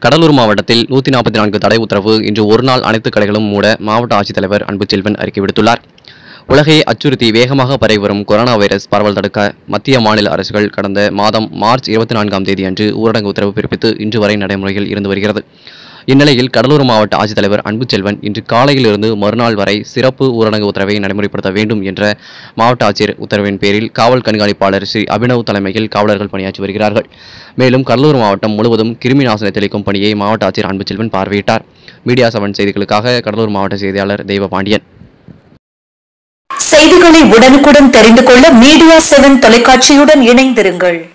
கடலூர் மாவட்டத்தில் நூற்றி நாற்பத்தி நான்கு தடை உத்தரவு இன்று ஒரு நாள் அனைத்து கடைகளும் மூட மாவட்ட ஆட்சித்தலைவர் அன்புச்செல்வன் அறிக்கை விடுத்துள்ளார் உலகையை அச்சுறுத்தி வேகமாக பரவி வரும் கொரோனா வைரஸ் பரவல் தடுக்க மத்திய மாநில அரசுகள் கடந்த மாதம் மார்ச் இருபத்தி நான்காம் தேதி அன்று ஊரடங்கு உத்தரவு பிறப்பித்து இன்று வரை நடைமுறையில் இருந்து வருகிறது இந்நிலையில் கடலூர் மாவட்ட ஆட்சித்தலைவர் அன்புச்செல்வன் இன்று காலையிலிருந்து மறுநாள் வரை சிறப்பு ஊரடங்கு உத்தரவை நடைமுறைப்படுத்த வேண்டும் என்ற மாவட்ட ஆட்சியர் உத்தரவின் பேரில் காவல் கண்காணிப்பாளர் ஸ்ரீ அபினவ் தலைமையில் காவலர்கள் பணியாற்றி வருகிறார்கள் மேலும் கடலூர் மாவட்டம் முழுவதும் கிருமி நாசினி தெளிக்கும் பணியை மாவட்ட ஆட்சியர் அன்புச்செல்வன் பார்வையிட்டார் மீடியா செவன் செய்திகளுக்காக கடலூர் மாவட்ட செய்தியாளர் தெய்வபாண்டியன் செய்திகளை உடனுக்குடன் தெரிந்து கொள்ள மீடியா செவன் தொலைக்காட்சியுடன் இணைந்திருங்கள்